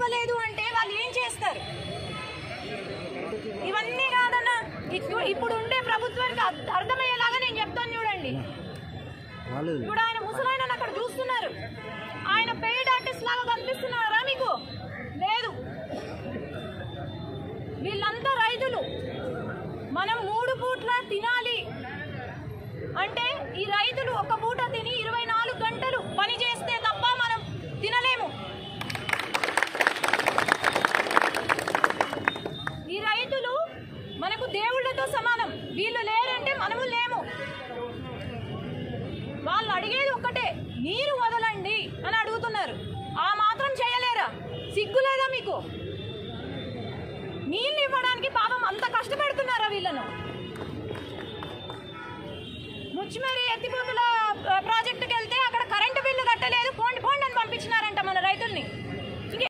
ఇవ్వలేదు అంటే వాళ్ళు ఏం చేస్తారు ఇవన్నీ కాదన్న ఇప్పుడు ఇప్పుడు ఉండే ప్రభుత్వానికి అర్థ- అర్థమయ్యేలాగా నేను చెప్తాను చూడండి రాలేదు ఇప్పుడు ఆయన ముసలాయన అక్కడ చూస్తున్నారు ఆయన పెయిడ్ ఆర్టిస్ట్ లాగా కనిపిస్తున్నారా మీకు లేదు వీళ్ళంతా రైతులు మనం మూడు పూట్ల తినాలి అంటే ఈ రైతులు ఒక పూట తిని ఇరవై నాలుగు గంటలు పని చేస్తే తప్ప మనం తినలేము ఈ రైతులు మనకు దేవుళ్ళతో సమానం వీళ్ళు లేరంటే మనము లేము వాళ్ళు అడిగేది ఒక్కటే నీరు వదలండి అని అడుగుతున్నారు ఆ మాత్రం చేయలేరా సిగ్గులేదా మీకు నీళ్ళు ఇవ్వడానికి పాపం అంత కష్టపెడుతున్నారా వీళ్ళను ముచ్చిమేరి ఎత్తిపోతుల ప్రాజెక్టుకి వెళ్తే అక్కడ కరెంటు బిల్లు కట్టలేదు పోండి పోండి అని పంపించినారంట మన